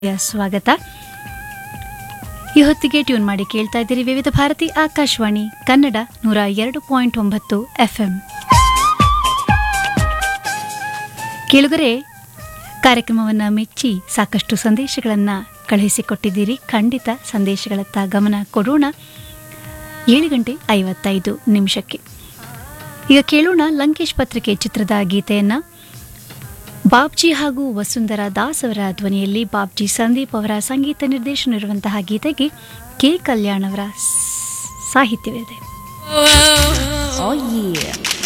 ಯ ಸ್ವಾಗತ ಈ ಹೊತ್ತಿಗೆ ಟ್ಯೂನ್ ಮಾಡಿ ಕೇಳ್ತಾ ಇದ್ದೀರಿ ವಿವಿಧ ಭಾರತಿ ಆಕಾಶವಾಣಿ ಕನ್ನಡ ನೂರ ಎರಡು ಪಾಯಿಂಟ್ ಒಂಬತ್ತು ಎಫ್ಎಂ ಕೇಳುಗರೆ ಕಾರ್ಯಕ್ರಮವನ್ನು ಮೆಚ್ಚಿ ಸಾಕಷ್ಟು ಸಂದೇಶಗಳನ್ನು ಕಳುಹಿಸಿಕೊಟ್ಟಿದ್ದೀರಿ ಖಂಡಿತ ಸಂದೇಶಗಳತ್ತ ಗಮನ ಕೊಡೋಣ ಏಳು ಗಂಟೆ ಐವತ್ತೈದು ನಿಮಿಷಕ್ಕೆ ಈಗ ಕೇಳೋಣ ಲಂಕೇಶ್ ಪತ್ರಿಕೆ ಚಿತ್ರದ ಗೀತೆಯನ್ನು ಬಾಬ್ಜಿ ಹಾಗೂ ವಸುಂಧರಾ ದಾಸ್ ಅವರ ಧ್ವನಿಯಲ್ಲಿ ಬಾಬ್ಜಿ ಸಂದೀಪ್ ಅವರ ಸಂಗೀತ ನಿರ್ದೇಶನ ಇರುವಂತಹ ಗೀತೆಗೆ ಕೆ ಕಲ್ಯಾಣ್ ಅವರ ಸ್- ಸಾಹಿತ್ಯವಿದೆ Oh yeah.